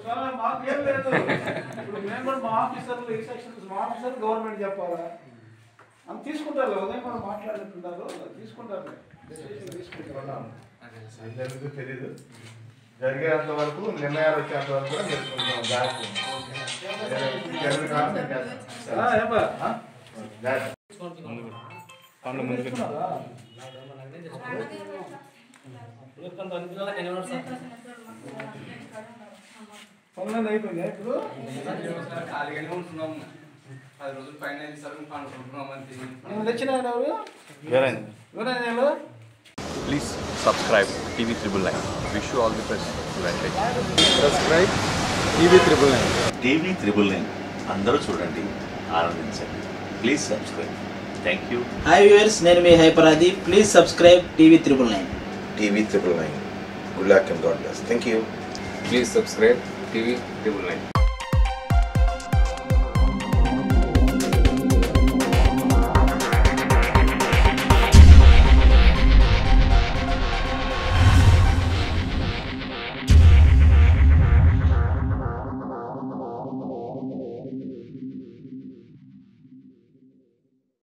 మాకేం లేదు ఇప్పుడు మేము కూడా మా ఆఫీసర్లు ఈ సెక్షన్స్ మా ఆఫీసర్ గవర్నమెంట్ చెప్పాలా అని తీసుకుంటారు ఉదయం మనం మాట్లాడుతుంటారు తీసుకుంటారు డెసిషన్ తీసుకుంటారు ఏం జరుగుతుందో తెలీదు జరిగేంత వరకు నిర్ణయాలు వచ్చేంత వరకు కూడా మీరు కొంచెం జాగ్రత్త ఉండండి. జరగదు కాదు, నేను చేస్తాను. ఆ, ఏమ్మా? ఆ? జాగ్రత్త. పనులన్నీ అయిపోయినాయి ఇప్పుడు ఖాళీగానే ఉంటున్నాం పది రోజులు పైన సగం పండుకుంటున్నాం అంతే నేను తెచ్చిన ఆయన ఎవరు ఎవరైనా నేను Please subscribe TV Triple Nine. Wish you all the best. Advantage. Subscribe TV triple nine TV triple nine అందరూ చూడండి ఆనందించండి please subscribe thank you hi viewers నేను మీ హైపరాది please subscribe TV triple nine TV triple nine good luck and God bless thank you please subscribe TV triple nine